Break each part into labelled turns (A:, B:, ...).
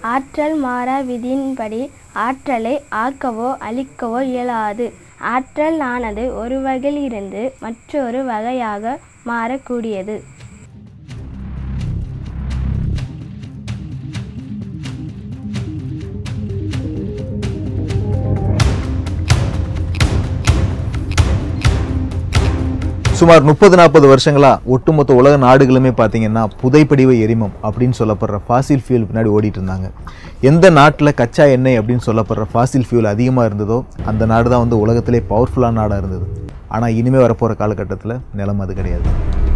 A: ஆற்றல் மாறா விதியின்படி ஆற்றலை ஆக்கவோ அழிக்கவோ இயலாது ஆற்றல் ஆனது ஒரு வகையிலிருந்து மற்றொரு வகையாக மாறக்கூடியது
B: சுமார் முப்பது நாற்பது வருஷங்களா ஒட்டுமொத்த உலக நாடுகளுமே பார்த்தீங்கன்னா புதைப்படிவ எரிமம் அப்படின்னு சொல்லப்படுற ஃபாசில் ஃபியூல் பின்னாடி ஓடிட்டு இருந்தாங்க எந்த நாட்டில் கச்சா எண்ணெய் அப்படின்னு சொல்லப்படுற ஃபாசில் ஃபியூல் அதிகமாக இருந்ததோ அந்த நாடு தான் வந்து உலகத்திலே பவர்ஃபுல்லான நாடாக இருந்தது ஆனால் இனிமேல் வரப்போகிற காலகட்டத்தில் நிலம் அது கிடையாது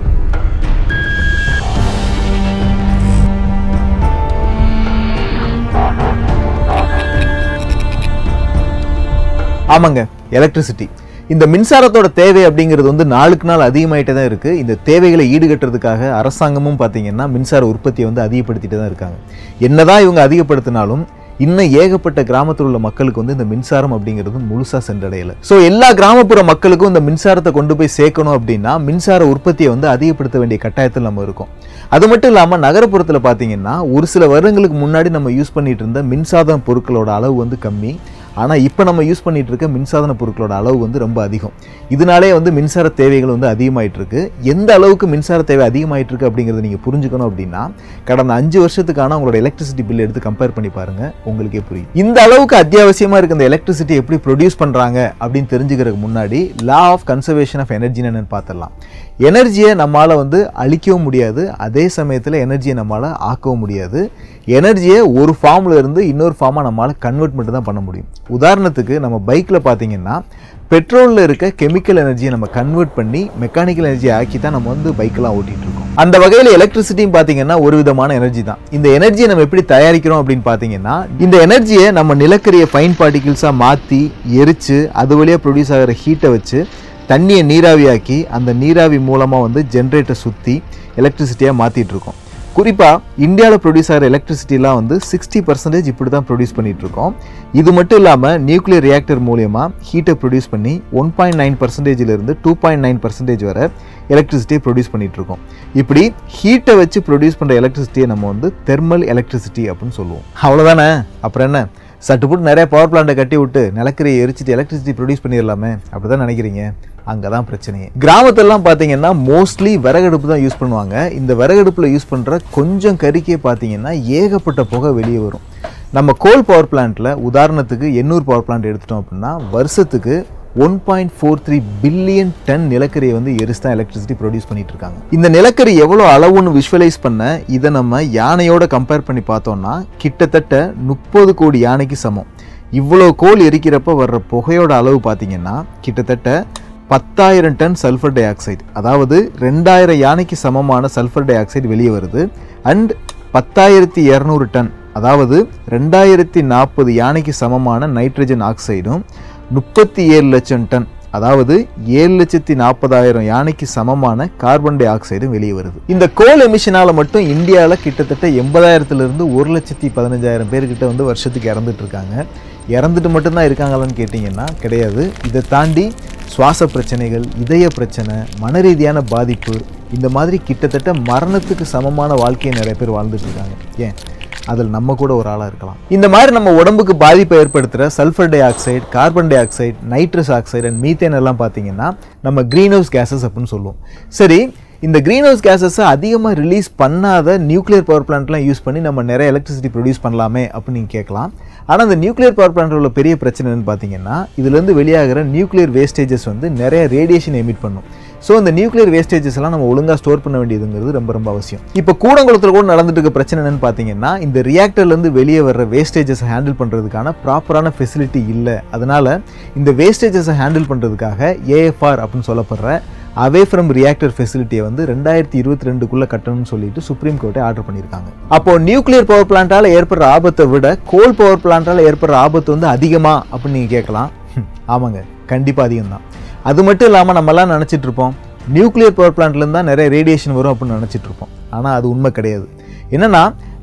B: ஆமாங்க எலக்ட்ரிசிட்டி இந்த மின்சாரத்தோட தேவை அப்படிங்கிறது வந்து நாளுக்கு நாள் அதிகமாயிட்டே தான் இருக்கு இந்த தேவைகளை ஈடுகட்டுறதுக்காக அரசாங்கமும் பார்த்தீங்கன்னா மின்சார உற்பத்தியை வந்து அதிகப்படுத்திட்டு தான் இருக்காங்க என்னதான் இவங்க அதிகப்படுத்தினாலும் இன்னும் ஏகப்பட்ட கிராமத்தில் உள்ள மக்களுக்கு வந்து இந்த மின்சாரம் அப்படிங்கிறது முழுசா சென்றடையல ஸோ எல்லா கிராமப்புற மக்களுக்கும் இந்த மின்சாரத்தை கொண்டு போய் சேர்க்கணும் அப்படின்னா மின்சார உற்பத்தியை வந்து அதிகப்படுத்த வேண்டிய கட்டாயத்தில் நம்ம இருக்கோம் அது மட்டும் இல்லாமல் நகரப்புறத்தில் பார்த்தீங்கன்னா ஒரு சில வருடங்களுக்கு முன்னாடி நம்ம யூஸ் பண்ணிட்டு இருந்த மின்சாதன பொருட்களோட அளவு வந்து கம்மி ஆனால் இப்போ நம்ம யூஸ் பண்ணிட்டு இருக்க மின்சாதன பொருட்களோட அளவு வந்து ரொம்ப அதிகம் இதனாலே வந்து மின்சார தேவைகள் வந்து அதிகமாயிட்டு இருக்கு எந்த அளவுக்கு மின்சார தேவை அதிகமாயிட்டு இருக்கு அப்படிங்கிறத நீங்கள் புரிஞ்சுக்கணும் அப்படின்னா கடந்த அஞ்சு வருஷத்துக்கான உங்களோட எலக்ட்ரிசிட்டி பில் எடுத்து கம்பேர் பண்ணி பாருங்க உங்களுக்கே புரியும் இந்த அளவுக்கு அத்தியாவசியமாக இருக்க இந்த எலக்ட்ரிசிட்டி எப்படி ப்ரொடியூஸ் பண்ணுறாங்க அப்படின்னு தெரிஞ்சுக்கிறதுக்கு முன்னாடி லா ஆஃப் கன்சர்வேஷன் ஆஃப் எனர்ஜின்னு என்னன்னு பார்த்துடலாம் எனர்ஜியை நம்மளால் வந்து அழிக்கவும் முடியாது அதே சமயத்தில் எனர்ஜியை நம்மளால் ஆக்கவும் முடியாது எனர்ஜியை ஒரு ஃபார்ம்ல இருந்து இன்னொரு ஃபார்மாக நம்மளால் கன்வெர்ட் மட்டும் தான் பண்ண முடியும் உதாரணத்துக்கு நம்ம பைக்கில் பார்த்தீங்கன்னா பெட்ரோலில் இருக்க கெமிக்கல் எனர்ஜியை நம்ம கன்வெர்ட் பண்ணி மெக்கானிக்கல் எனர்ஜியை ஆக்கி தான் நம்ம வந்து பைக்கெல்லாம் ஓட்டிகிட்டு இருக்கோம் அந்த வகையில் எலக்ட்ரிசிட்டியும் பார்த்தீங்கன்னா ஒரு விதமான எனர்ஜி தான் இந்த எனர்ஜியை நம்ம எப்படி தயாரிக்கிறோம் அப்படின்னு பார்த்தீங்கன்னா இந்த எனர்ஜியை நம்ம நிலக்கரிய ஃபைன் பார்ட்டிகிள்ஸாக மாற்றி எரித்து அது வழியாக ப்ரொடியூஸ் ஆகிற ஹீட்டை வச்சு தண்ணியை நீராவியாக்கி அந்த நீராவி மூலமாக வந்து ஜென்ரேட்டர் சுற்றி எலக்ட்ரிசிட்டியாக மாற்றிட்டு இருக்கோம் குறிப்பாக இந்தியாவில் ப்ரொடியூஸ் ஆகிற எலக்ட்ரிசிட்டிலாம் வந்து சிக்ஸ்டி பர்சன்டேஜ் இப்படி தான் ப்ரொடியூஸ் பண்ணிட்டு இருக்கோம் இது மட்டும் இல்லாமல் நியூக்ளியர் ரியாக்டர் மூலியமா ஹீட்டை ப்ரொடியூஸ் பண்ணி ஒன் பாயிண்ட் நைன் பர்சன்டேஜிலிருந்து டூ பாயிண்ட் நைன் பர்சன்டேஜ் வரை எலக்ட்ரிசிட்டியை ப்ரொடியூஸ் பண்ணிட்டு இருக்கோம் இப்படி ஹீட்டை வச்சு ப்ரொடியூஸ் பண்ணுற எலக்ட்ரிசிட்டியை நம்ம வந்து தெர்மல் எலக்ட்ரிசிட்டி அப்படின்னு சொல்லுவோம் அவ்வளோதானே அப்புறம் என்ன சட்டு போட்டு நிறைய பவர் பிளான்ட்டை கட்டி விட்டு நிலக்கரியை எரிச்சிட்டு எலக்ட்ரிசிட்டி ப்ரொடியூஸ் பண்ணிடலாமே அப்படி தான் நினைக்கிறீங்க அங்கே தான் பிரச்சனையே கிராமத்திலலாம் பார்த்தீங்கன்னா மோஸ்ட்லி விறகடுப்பு தான் யூஸ் பண்ணுவாங்க இந்த விறகடுப்பில் யூஸ் பண்ணுற கொஞ்சம் கறிக்கே பார்த்தீங்கன்னா ஏகப்பட்ட புகை வெளியே வரும் நம்ம கோல் பவர் பிளான்ட்டில் உதாரணத்துக்கு எண்ணூர் பவர் பிளான்ட் எடுத்துட்டோம் அப்படின்னா வருஷத்துக்கு one point four three billion ton நிலக்கரியை வந்து எரிச்சு தான் எலக்ட்ரிசிட்டி ப்ரொடியூஸ் பண்ணிட்டு இருக்காங்க இந்த நிலக்கரி எவ்வளோ அளவுன்னு விஷுவலைஸ் பண்ண இதை நம்ம யானையோட கம்பேர் பண்ணி பார்த்தோம்னா கிட்டத்தட்ட முப்பது கோடி யானைக்கு சமம் இவ்வளோ கோல் எரிக்கிறப்ப வர்ற புகையோட அளவு பார்த்தீங்கன்னா கிட்டத்தட்ட பத்தாயிரம் டன் சல்ஃபர் டை ஆக்சைடு அதாவது ரெண்டாயிரம் யானைக்கு சமமான சல்ஃபர் டை ஆக்சைடு வெளியே வருது அண்ட் பத்தாயிரத்தி இரநூறு டன் அதாவது ரெண்டாயிரத்தி நாற்பது யானைக்கு சமமான நைட்ரஜன் ஆக்சைடும் முப்பத்தி ஏழு லட்சம் டன் அதாவது ஏழு லட்சத்தி நாற்பதாயிரம் யானைக்கு சமமான கார்பன் டை ஆக்சைடும் வெளியே வருது இந்த கோல் எமிஷனால மட்டும் இந்தியாவில் கிட்டத்தட்ட எண்பதாயிரத்துல இருந்து ஒரு லட்சத்தி பதினஞ்சாயிரம் பேர்கிட்ட வந்து வருஷத்துக்கு இறந்துட்டு இருக்காங்க இறந்துட்டு மட்டும்தான் இருக்காங்களான்னு கேட்டிங்கன்னா கிடையாது இதை தாண்டி சுவாச பிரச்சனைகள் இதய பிரச்சனை மன ரீதியான பாதிப்பு இந்த மாதிரி கிட்டத்தட்ட மரணத்துக்கு சமமான வாழ்க்கையை நிறைய பேர் வாழ்ந்துட்டு இருக்காங்க ஏன் அதில் நம்ம கூட ஒரு ஆளாக இருக்கலாம் இந்த மாதிரி நம்ம உடம்புக்கு பாதிப்பை ஏற்படுத்துகிற sulphur dioxide carbon dioxide nitrous oxide and methane எல்லாம் பார்த்தீங்கன்னா நம்ம க்ரீன் ஹவுஸ் கேசஸ் அப்படின்னு சொல்லுவோம் சரி இந்த க்ரீன் ஹவுஸ் கேசஸை அதிகமாக ரிலீஸ் பண்ணாத நியூக்ளியர் பவர் பிளான்ட்லாம் யூஸ் பண்ணி நம்ம நிறைய எலக்ட்ரிசிட்டி ப்ரொடியூஸ் பண்ணலாமே அப்படின்னு நீங்கள் கேட்கலாம் ஆனால் அந்த நியூக்ளியர் பவர் பிளான்ட்டில் உள்ள பெரிய பிரச்சனை என்னன்னு பார்த்தீங்கன்னா இதுலேருந்து வெளியாகிற நியூக்ளியர் வேஸ்டேஜஸ் வந்து நிறைய ரேடியேஷன் எமிட் பண்ணும் ஸோ இந்த நியூக்ளியர் வேஸ்டேஜஸ் எல்லாம் நம்ம ஒழுங்காக ஸ்டோர் பண்ண வேண்டியதுங்கிறது ரொம்ப ரொம்ப அவசியம் இப்போ கூடங்குளத்தில் கூட நடந்துட்டு இருக்க பிரச்சனை என்னன்னு பார்த்தீங்கன்னா இந்த ரியாக்டர்லேருந்து வெளியே வர்ற வேஸ்டேஜஸ் ஹேண்டில் பண்ணுறதுக்கான ப்ராப்பரான ஃபெசிலிட்டி இல்லை அதனால இந்த வேஸ்டேஜஸை ஹேண்டில் பண்ணுறதுக்காக ஏஎஃப்ஆர் அப்படின்னு சொல்லப்படுற அவே ஃப்ரம் ரியாக்டர் ஃபெசிலிட்டியை வந்து ரெண்டாயிரத்தி இருபத்தி ரெண்டுக்குள்ள கட்டணும்னு சொல்லிட்டு சுப்ரீம் கோர்ட்டை ஆர்டர் பண்ணியிருக்காங்க அப்போ நியூக்ளியர் பவர் பிளான்ட்டால ஏற்படுற ஆபத்தை விட கோல் பவர் பிளான்ட்டால ஏற்படுற ஆபத்து வந்து அதிகமா அப்படின்னு நீங்க கேட்கலாம் ஹம், ஆமாங்க கண்டிப்பா அதிகம் தான் அது மட்டும் இல்லாமல் நம்மலாம் நினச்சிட்டு இருப்போம் நியூக்ளியர் பவர் பிளான்ட்லேருந்து தான் நிறைய ரேடியேஷன் வரும் அப்படின்னு நினச்சிட்டு இருப்போம் ஆனால் அது உண்மை கிடையாது என்னன்னா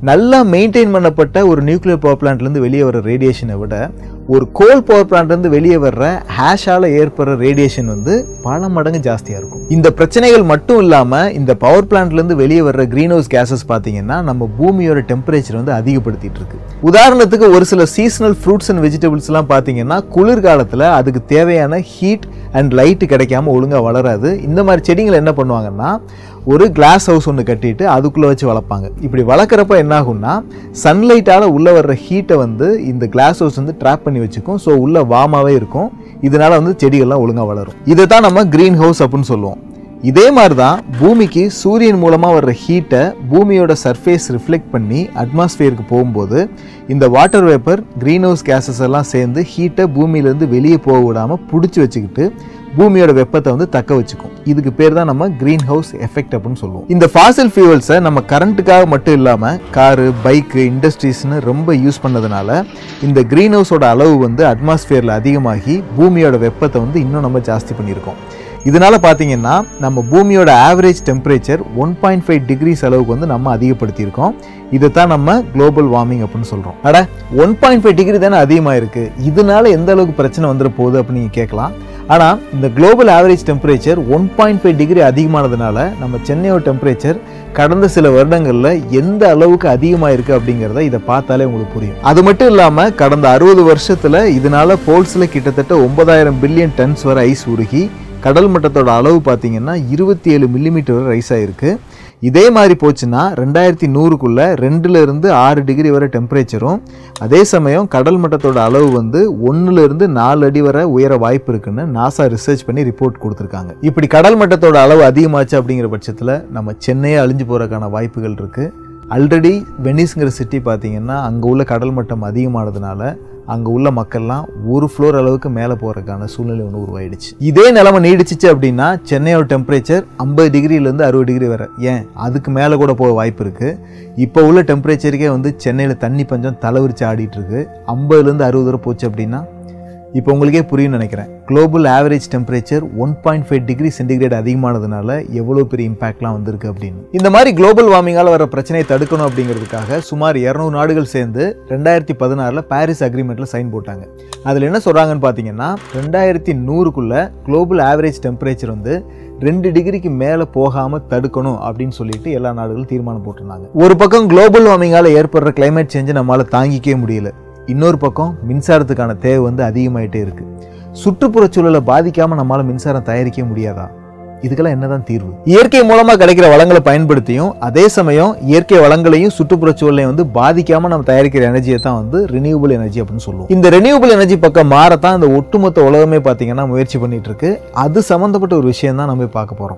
B: நல்லா மெயின்டைன் பண்ணப்பட்ட ஒரு நியூக்ளியர் பவர் பிளான்ட்லேருந்து வெளியே வர ரேடியேஷனை விட ஒரு கோல் பவர் பிளான்ட்லேருந்து வெளியே வர்ற ஹேஷால் ஏற்படுற ரேடியேஷன் வந்து பல மடங்கு ஜாஸ்தியாக இருக்கும் இந்த பிரச்சனைகள் மட்டும் இல்லாமல் இந்த பவர் பிளான்ட்லேருந்து வெளியே வர்ற க்ரீன் ஹவுஸ் கேஸஸ் பார்த்தீங்கன்னா நம்ம பூமியோட டெம்பரேச்சர் வந்து அதிகப்படுத்திட்டு இருக்கு உதாரணத்துக்கு ஒரு சில சீசனல் ஃப்ரூட்ஸ் அண்ட் வெஜிடபிள்ஸ்லாம் பார்த்தீங்கன்னா குளிர்காலத்தில் அதுக்கு தேவையான ஹீட் அண்ட் லைட்டு கிடைக்காம ஒழுங்காக வளராது இந்த மாதிரி செடிங்களை என்ன பண்ணுவாங்கன்னா ஒரு கிளாஸ் ஹவுஸ் ஒன்று கட்டிட்டு அதுக்குள்ளே வச்சு வளர்ப்பாங்க இப்படி வளர்க்குறப்ப என்ன ஆகும்னா சன்லைட்டால் உள்ளே வர்ற ஹீட்டை வந்து இந்த கிளாஸ் ஹவுஸ் வந்து ட்ராப் பண்ணி வச்சுக்கும் ஸோ உள்ளே வார்மாகவே இருக்கும் இதனால வந்து செடிகள்லாம் ஒழுங்காக வளரும் இதை தான் நம்ம க்ரீன் ஹவுஸ் அப்படின்னு சொல்லுவோம் இதே மாதிரி தான் பூமிக்கு சூரியன் மூலமாக வர்ற ஹீட்டை பூமியோட சர்ஃபேஸ் ரிஃப்ளெக்ட் பண்ணி அட்மாஸ்பியருக்கு போகும்போது இந்த water vapour greenhouse gases எல்லாம் சேர்ந்து ஹீட்டை பூமியிலேருந்து வெளியே போக விடாமல் பிடிச்சி வச்சுக்கிட்டு பூமியோட வெப்பத்தை வந்து தக்க வச்சுக்கும் இதுக்கு பேர் தான் நம்ம க்ரீன் ஹவுஸ் எஃபெக்ட் அப்படின்னு சொல்லுவோம் இந்த ஃபாசில் ஃபியூவல்ஸை நம்ம கரண்ட்டுக்காக மட்டும் இல்லாமல் காரு பைக்கு இண்டஸ்ட்ரீஸ்னு ரொம்ப யூஸ் பண்ணதுனால இந்த க்ரீன் ஹவுஸோட அளவு வந்து அட்மாஸ்பியரில் அதிகமாகி பூமியோட வெப்பத்தை வந்து இன்னும் நம்ம ஜாஸ்தி பண்ணியிருக்கோம் இதனால பார்த்தீங்கன்னா நம்ம பூமியோட average temperature one point five degrees அளவுக்கு வந்து நம்ம அதிகப்படுத்தியிருக்கோம் இதை தான் நம்ம குளோபல் வார்மிங் அப்படின்னு சொல்கிறோம் அட ஒன் பாயிண்ட் ஃபைவ் டிகிரி தானே அதிகமாக இருக்குது இதனால எந்த அளவுக்கு பிரச்சனை வந்துட போகுது அப்படின்னு நீங்கள் கேட்கலாம் ஆனால் இந்த global average temperature one point five degree அதிகமானதுனால நம்ம சென்னையோட டெம்பரேச்சர் கடந்த சில வருடங்களில் எந்த அளவுக்கு அதிகமாக இருக்குது அப்படிங்கிறத இதை பார்த்தாலே உங்களுக்கு புரியும் அது மட்டும் இல்லாமல் கடந்த அறுபது வருஷத்தில் இதனால போல்ஸில் கிட்டத்தட்ட ஒன்பதாயிரம் பில்லியன் டன்ஸ் வரை ஐஸ் உருகி கடல் மட்டத்தோட அளவு பார்த்தீங்கன்னா இருபத்தி ஏழு மில்லிமீட்டர் வரை ரைஸ் ஆயிருக்கு இதே மாதிரி போச்சுன்னா ரெண்டாயிரத்தி நூறுக்குள்ளே ரெண்டுலேருந்து ஆறு டிகிரி வரை டெம்பரேச்சரும் அதே சமயம் கடல் மட்டத்தோட அளவு வந்து ஒன்றுலேருந்து நாலு அடி வரை உயர வாய்ப்பு இருக்குன்னு நாசா ரிசர்ச் பண்ணி ரிப்போர்ட் கொடுத்துருக்காங்க இப்படி கடல் மட்டத்தோட அளவு அதிகமாச்சு அப்படிங்கிற பட்சத்தில் நம்ம சென்னையே அழிஞ்சு போகிறதுக்கான வாய்ப்புகள் இருக்குது ஆல்ரெடி வெனிஸ்ங்கிற சிட்டி பார்த்தீங்கன்னா அங்கே உள்ள கடல் மட்டம் அதிகமானதுனால அங்கே உள்ள மக்கள்லாம் ஒரு ஃப்ளோர் அளவுக்கு மேலே போகிறதுக்கான சூழ்நிலை ஒன்று உருவாயிடுச்சு இதே நிலைமை நீடிச்சிச்சு அப்படின்னா சென்னையோட டெம்பரேச்சர் ஐம்பது டிகிரிலேருந்து அறுபது டிகிரி வரை ஏன் அதுக்கு மேலே கூட போக வாய்ப்பு இருக்குது இப்போ உள்ள டெம்பரேச்சருக்கே வந்து சென்னையில் தண்ணி பஞ்சம் தலைவிரிச்சு ஆடிட்டு இருக்கு ஐம்பதுலேருந்து அறுபது வரை போச்சு அப்படின்னா இப்போ உங்களுக்கே புரியும்னு நினைக்கிறேன் global average temperature one point five degree centigrade அதிகமானதுனால எவ்வளோ பெரிய இம்பாக்ட்லாம் வந்திருக்கு அப்படின்னு இந்த மாதிரி குளோபல் வார்மிங்கால் வர பிரச்சனையை தடுக்கணும் அப்படிங்கிறதுக்காக சுமார் இரநூறு நாடுகள் சேர்ந்து ரெண்டாயிரத்தி பதினாறில் பாரிஸ் அக்ரிமெண்ட்டில் சைன் போட்டாங்க அதில் என்ன சொல்கிறாங்கன்னு பார்த்தீங்கன்னா ரெண்டாயிரத்தி நூறுக்குள்ளே குளோபல் ஆவரேஜ் டெம்பரேச்சர் வந்து ரெண்டு டிகிரிக்கு மேலே போகாமல் தடுக்கணும் அப்படின்னு சொல்லிட்டு எல்லா நாடுகளும் தீர்மானம் போட்டிருந்தாங்க ஒரு பக்கம் குளோபல் வார்மிங்கால் ஏற்படுற கிளைமேட் சேஞ்சை நம்மளால் தாங்கிக்கவே முடியல இன்னொரு பக்கம் மின்சாரத்துக்கான தேவை வந்து அதிகமாயிட்டே இருக்கு சுற்றுப்புறச் சூழலை பாதிக்காம நம்மளால மின்சாரம் தயாரிக்க முடியாதா இதுக்கெல்லாம் என்னதான் தீர்வு இயற்கை மூலமா கிடைக்கிற வளங்களை பயன்படுத்தியும் அதே சமயம் இயற்கை வளங்களையும் சுற்றுப்புறச் சூழலையும் வந்து பாதிக்காம நம்ம தயாரிக்கிற எனர்ஜியை தான் வந்து ரினியூபிள் எனர்ஜி அப்படின்னு சொல்லுவோம் இந்த ரினியூபிள் எனர்ஜி பக்கம் மாறத்தான் இந்த ஒட்டுமொத்த உலகமே பார்த்தீங்கன்னா முயற்சி பண்ணிட்டு இருக்கு அது சம்பந்தப்பட்ட ஒரு விஷயம் தான் நம்ம பார்க்க போறோம்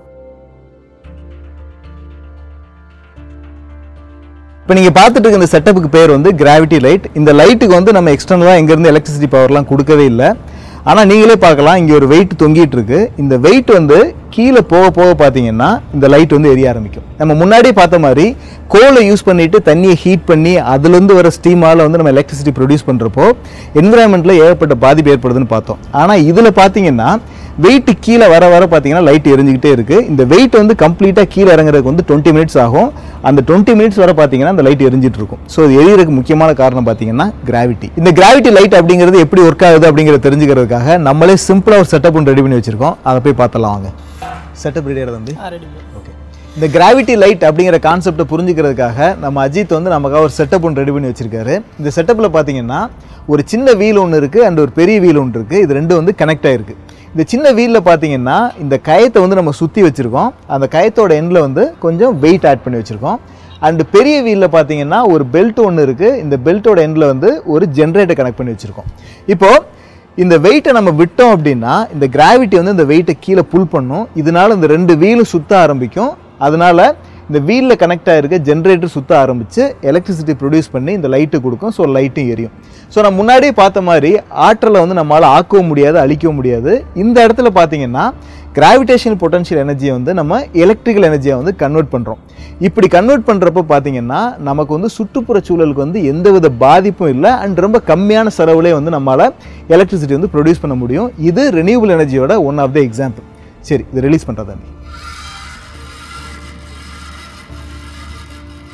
B: இப்போ நீங்கள் பார்த்துட்டு இருக்க இந்த செட்டப்புக்கு பேர் வந்து கிராவிட்டி லைட் இந்த லைட்டுக்கு வந்து நம்ம எக்ஸ்டர்னலாக எங்கேருந்து எலக்ட்ரிசிட்டி பவர்லாம் கொடுக்கவே இல்லை ஆனால் நீங்களே பார்க்கலாம் இங்கே ஒரு வெயிட் தொங்கிட்டு இருக்கு இந்த வெயிட் வந்து கீழே போக போக பார்த்தீங்கன்னா இந்த லைட் வந்து எரிய ஆரம்பிக்கும் நம்ம முன்னாடியே பார்த்த மாதிரி கோலை யூஸ் பண்ணிட்டு தண்ணியை ஹீட் பண்ணி அதுலேருந்து வர ஸ்டீமால் வந்து நம்ம எலக்ட்ரிசிட்டி ப்ரொடியூஸ் பண்ணுறப்போ என்விரான்மெண்ட்டில் ஏகப்பட்ட பாதிப்பு ஏற்படுதுன்னு பார்த்தோம் ஆனால் இதில் பார்த்தீங்கன்னா வெயிட் கீழே வர வர பார்த்தீங்கன்னா லைட் எரிஞ்சுக்கிட்டே இருக்கு இந்த வெயிட் வந்து கம்ப்ளீட்டாக கீழே இறங்குறதுக்கு வந்து டுவெண்ட்டி மினிட்ஸ் ஆகும் அந்த டுவெண்ட்டி மினிட்ஸ் வர பார்த்தீங்கன்னா அந்த லைட் எரிஞ்சிட்டு இருக்கும் ஸோ இது எரியறதுக்கு முக்கியமான காரணம் பார்த்தீங்கன்னா கிராவிட்டி இந்த கிராவிட்டி லைட் அப்படிங்கிறது எப்படி ஒர்க் ஆகுது அப்படிங்கிறத தெரிஞ்சுக்கிறதுக்காக நம்மளே சிம்பிளாக ஒரு செட்டப் ஒன்று ரெடி பண்ணி வச்சிருக்கோம் அதை போய் பார்த்தலாம் வாங்க செட்டப் ரெடியாக தம்பி ஓகே இந்த கிராவிட்டி லைட் அப்படிங்கிற கான்செப்டை புரிஞ்சுக்கிறதுக்காக நம்ம அஜித் வந்து நமக்காக ஒரு செட்டப் ஒன்று ரெடி பண்ணி வச்சிருக்காரு இந்த செட்டப்பில் பார்த்தீங்கன்னா ஒரு சின்ன வீல் ஒன்று இருக்குது அண்ட் ஒரு பெரிய வீல் ஒன்று இருக்குது இது ரெண்டும் வந்து கனெக்ட் ஆகிருக்கு இந்த சின்ன வீலில் பார்த்தீங்கன்னா இந்த கயத்தை வந்து நம்ம சுற்றி வச்சுருக்கோம் அந்த கயத்தோட எண்டில் வந்து கொஞ்சம் வெயிட் ஆட் பண்ணி வச்சுருக்கோம் அண்ட் பெரிய வீலில் பார்த்தீங்கன்னா ஒரு பெல்ட் ஒன்று இருக்குது இந்த பெல்ட்டோட எண்டில் வந்து ஒரு ஜென்ரேட்டர் கனெக்ட் பண்ணி வச்சுருக்கோம் இப்போது இந்த வெயிட்டை நம்ம விட்டோம் அப்படின்னா இந்த கிராவிட்டி வந்து இந்த வெயிட்டை கீழே புல் பண்ணும் இதனால இந்த ரெண்டு வீலும் சுத்த ஆரம்பிக்கும் அதனால இந்த வீலில் கனெக்ட் ஆகிருக்க ஜென்ரேட்டர் சுத்த ஆரம்பித்து எலக்ட்ரிசிட்டி ப்ரொடியூஸ் பண்ணி இந்த லைட்டு கொடுக்கும் ஸோ லைட்டும் எரியும் ஸோ நம்ம முன்னாடியே பார்த்த மாதிரி ஆற்றலை வந்து நம்மளால் ஆக்கவும் முடியாது அழிக்கவும் முடியாது இந்த இடத்துல பார்த்தீங்கன்னா கிராவிடேஷனல் பொட்டன்ஷியல் எனர்ஜியை வந்து நம்ம எலக்ட்ரிக்கல் எனர்ஜியை வந்து கன்வெர்ட் பண்ணுறோம் இப்படி கன்வெர்ட் பண்ணுறப்ப பார்த்தீங்கன்னா நமக்கு வந்து சுற்றுப்புற சூழலுக்கு வந்து எந்தவித பாதிப்பும் இல்லை அண்ட் ரொம்ப கம்மியான செலவுலே வந்து நம்மளால் எலக்ட்ரிசிட்டி வந்து ப்ரொடியூஸ் பண்ண முடியும் இது ரெனியூபிள் எனர்ஜியோட ஒன் ஆஃப் த எக்ஸாம்பிள் சரி இது ரிலீஸ் பண்ணுறதா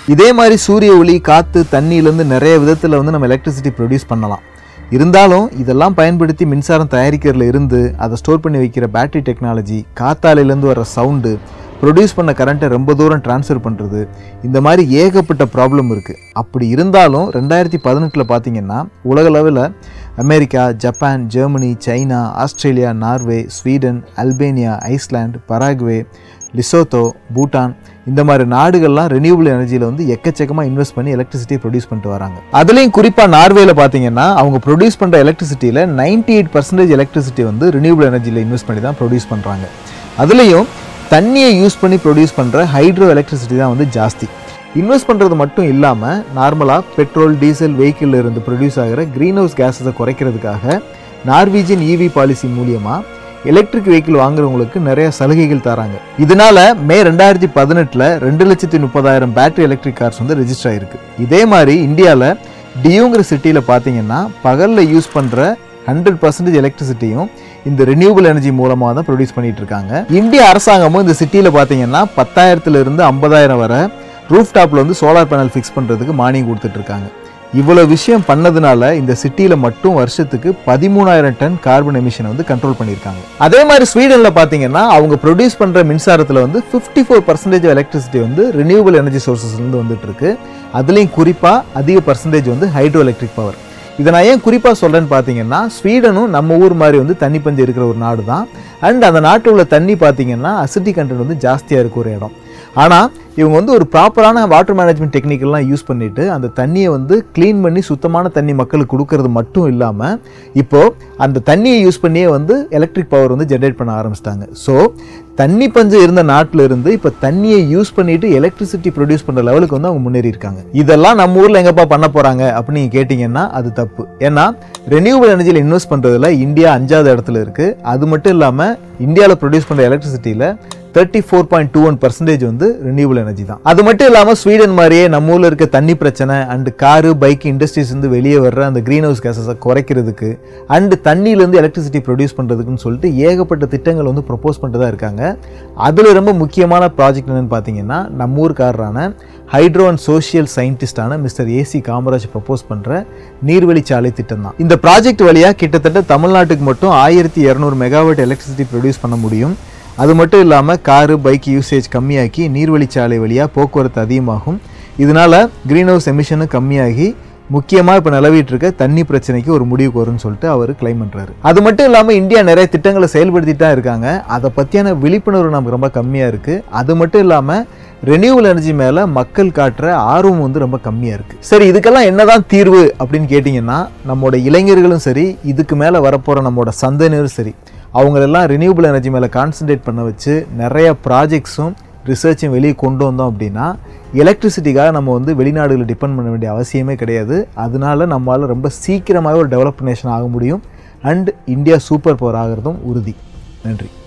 B: இதே மாதிரி சூரிய ஒளி காற்று தண்ணியிலேருந்து நிறைய விதத்தில் வந்து நம்ம எலக்ட்ரிசிட்டி ப்ரொடியூஸ் பண்ணலாம் இருந்தாலும் இதெல்லாம் பயன்படுத்தி மின்சாரம் தயாரிக்கிறதுல இருந்து அதை ஸ்டோர் பண்ணி வைக்கிற பேட்டரி டெக்னாலஜி காத்தாலையிலேருந்து வர சவுண்டு ப்ரொடியூஸ் பண்ண கரண்ட்டை ரொம்ப தூரம் ட்ரான்ஸ்ஃபர் பண்ணுறது இந்த மாதிரி ஏகப்பட்ட ப்ராப்ளம் இருக்குது அப்படி இருந்தாலும் ரெண்டாயிரத்தி பதினெட்டில் பார்த்தீங்கன்னா உலக அளவில் America Japan Germany China Australia Norway Sweden Albania Iceland Paraguay Lesotho Bhutan இந்த மாதிரி நாடுகள்லாம் ரெனியூபிள் எனர்ஜியில் வந்து எக்கச்சக்கமாக இன்வெஸ்ட் பண்ணி எலக்ட்ரிசிட்டியை ப்ரொடியூஸ் பண்ணிட்டு வராங்க அதுலேயும் குறிப்பாக நார்வேல பார்த்தீங்கன்னா அவங்க ப்ரொடியூஸ் பண்ணுற எலக்ட்ரிசிட்டியில் நைன்டி எயிட் பர்சன்டேஜ் எலக்ட்ரிசிட்டி வந்து ரெனியூபிள் எனர்ஜியில் இன்வெஸ்ட் பண்ணி தான் ப்ரொடியூஸ் பண்ணுறாங்க அதுலேயும் தண்ணியை யூஸ் பண்ணி ப்ரொடியூஸ் பண்ணுற ஹைட்ரோ எலக்ட்ரிசிட்டி தான் வந்து ஜாஸ்தி இன்வெஸ்ட் பண்ணுறது மட்டும் இல்லாமல் நார்மலாக பெட்ரோல் டீசல் வெஹிக்கிளில் இருந்து ப்ரொடியூஸ் ஆகிற க்ரீன் ஹவுஸ் கேஸஸை குறைக்கிறதுக்காக நார்வீஜியன் இவி பாலிசி மூலியமாக எலக்ட்ரிக் வெஹிக்கிள் வாங்குறவங்களுக்கு நிறைய சலுகைகள் தராங்க இதனால மே ரெண்டாயிரத்தி பதினெட்டில் ரெண்டு லட்சத்தி முப்பதாயிரம் பேட்டரி எலக்ட்ரிக் கார்ஸ் வந்து ரெஜிஸ்டர் ஆயிருக்கு இதே மாதிரி இந்தியாவில் டியூங்கிற சிட்டியில் பார்த்தீங்கன்னா பகலில் யூஸ் பண்ணுற ஹண்ட்ரட் பர்சன்டேஜ் எலக்ட்ரிசிட்டியும் இந்த ரெனியூபிள் எனர்ஜி மூலமாக தான் ப்ரொடியூஸ் பண்ணிட்டு இருக்காங்க இந்திய அரசாங்கமும் இந்த சிட்டியில் பார்த்தீங்கன்னா பத்தாயிரத்துல இருந்து ஐம்பதாயிரம் வரை ரூஃப் டாப்பில் வந்து சோலார் பேனல் ஃபிக்ஸ் பண்ணுறதுக்கு மானியம் கொடுத்துட்டு இருக்காங்க இவ்வளோ விஷயம் பண்ணதுனால இந்த சிட்டியில் மட்டும் வருஷத்துக்கு பதிமூணாயிரம் டன் கார்பன் எமிஷனை வந்து கண்ட்ரோல் பண்ணியிருக்காங்க அதே மாதிரி ஸ்வீடனில் பார்த்தீங்கன்னா அவங்க ப்ரொடியூஸ் பண்ணுற மின்சாரத்தில் வந்து ஃபிஃப்டி ஃபோர் பர்சன்டேஜ் எலக்ட்ரிசிட்டி வந்து ரினியூவல் எனர்ஜி சோர்சஸ்லேருந்து வந்துட்டு இருக்கு அதுலேயும் குறிப்பாக அதிக பர்சன்டேஜ் வந்து ஹைட்ரோ எலக்ட்ரிக் பவர் இதை நான் ஏன் குறிப்பாக சொல்கிறேன்னு பார்த்தீங்கன்னா ஸ்வீடனும் நம்ம ஊர் மாதிரி வந்து தண்ணி பஞ்சம் இருக்கிற ஒரு நாடு தான் அண்ட் அந்த நாட்டில் உள்ள தண்ணி பார்த்தீங்கன்னா அசிட்டி கண்டென்ட் வந்து ஜாஸ்தியாக இருக்க ஒரு இடம் ஆனால் இவங்க வந்து ஒரு ப்ராப்பரான வாட்டர் மேனேஜ்மெண்ட் டெக்னிக்கெல்லாம் யூஸ் பண்ணிட்டு அந்த தண்ணியை வந்து க்ளீன் பண்ணி சுத்தமான தண்ணி மக்களுக்கு கொடுக்கறது மட்டும் இல்லாமல் இப்போது அந்த தண்ணியை யூஸ் பண்ணியே வந்து எலக்ட்ரிக் பவர் வந்து ஜென்ரேட் பண்ண ஆரம்பிச்சிட்டாங்க ஸோ தண்ணி பஞ்சம் இருந்த நாட்டில் இருந்து இப்போ தண்ணியை யூஸ் பண்ணிட்டு எலக்ட்ரிசிட்டி ப்ரொடியூஸ் பண்ணுற லெவலுக்கு வந்து அவங்க முன்னேறி இருக்காங்க இதெல்லாம் நம்ம ஊரில் எங்கப்பா பண்ண போகிறாங்க அப்படின்னு நீங்கள் கேட்டிங்கன்னா அது தப்பு ஏன்னா ரெனியூவல் எனர்ஜியில் இன்வெஸ்ட் பண்ணுறதுல இந்தியா அஞ்சாவது இடத்துல இருக்குது அது மட்டும் இல்லாமல் இந்தியாவில் ப்ரொடியூஸ் பண்ணுற எலக்ட்ரிசிட்டியில் thirty four point two one percentage வந்து ரினியூவல் எனர்ஜி தான் அது மட்டும் இல்லாமல் ஸ்வீடன் மாதிரியே நம்ம ஊரில் இருக்க தண்ணி பிரச்சனை அண்ட் காரு பைக் இண்டஸ்ட்ரீஸ் வந்து வெளியே வர்ற அந்த க்ரீன் ஹவுஸ் கேஸஸை குறைக்கிறதுக்கு அண்ட் தண்ணியிலேருந்து எலக்ட்ரிசிட்டி ப்ரொடியூஸ் பண்ணுறதுக்குன்னு சொல்லிட்டு ஏகப்பட்ட திட்டங்கள் வந்து ப்ரொப்போஸ் பண்ணிட்டு தான் இருக்காங்க அதில் ரொம்ப முக்கியமான ப்ராஜெக்ட் என்னன்னு பார்த்தீங்கன்னா நம்ம ஊர்க்காரரான ஹைட்ரோ அண்ட் சோஷியல் சயின்டிஸ்டான மிஸ்டர் ஏசி காமராஜ் ப்ரப்போஸ் பண்ணுற நீர்வழிச்சாலை திட்டம் தான் இந்த ப்ராஜெக்ட் வழியாக கிட்டத்தட்ட தமிழ்நாட்டுக்கு மட்டும் ஆயிரத்தி இரநூறு மெகாவாட் எலக்ட்ரிசிட்டி ப்ரொடியூஸ் பண்ண முடியும் அது மட்டும் இல்லாமல் காரு பைக் யூசேஜ் கம்மியாக்கி நீர்வழிச்சாலை வழியாக போக்குவரத்து அதிகமாகும் இதனால் க்ரீன் ஹவுஸ் எமிஷனும் கம்மியாகி முக்கியமாக இப்போ நிலவிட்டு இருக்க தண்ணி பிரச்சனைக்கு ஒரு முடிவுக்கு வரும்னு சொல்லிட்டு அவர் கிளைம் பண்ணுறாரு அது மட்டும் இல்லாமல் இந்தியா நிறைய திட்டங்களை செயல்படுத்திட்டு தான் இருக்காங்க அதை பற்றியான விழிப்புணர்வு நமக்கு ரொம்ப கம்மியாக இருக்குது அது மட்டும் இல்லாமல் ரெனியூவல் எனர்ஜி மேலே மக்கள் காட்டுற ஆர்வம் வந்து ரொம்ப கம்மியாக இருக்குது சரி இதுக்கெல்லாம் என்னதான் தீர்வு அப்படின்னு கேட்டிங்கன்னா நம்மளோட இளைஞர்களும் சரி இதுக்கு மேலே வரப்போகிற நம்மளோட சந்ததியினரும் சரி அவங்களெல்லாம் ரினியூபிள் எனர்ஜி மேலே கான்சென்ட்ரேட் பண்ண வச்சு நிறைய ப்ராஜெக்ட்ஸும் ரிசர்ச்சும் வெளியே கொண்டு வந்தோம் அப்படின்னா எலக்ட்ரிசிட்டிக்காக நம்ம வந்து வெளிநாடுகளை டிபெண்ட் பண்ண வேண்டிய அவசியமே கிடையாது அதனால நம்மளால் ரொம்ப சீக்கிரமாக ஒரு டெவலப் நேஷன் ஆக முடியும் அண்ட் இந்தியா சூப்பர் பவர் ஆகிறதும் உறுதி நன்றி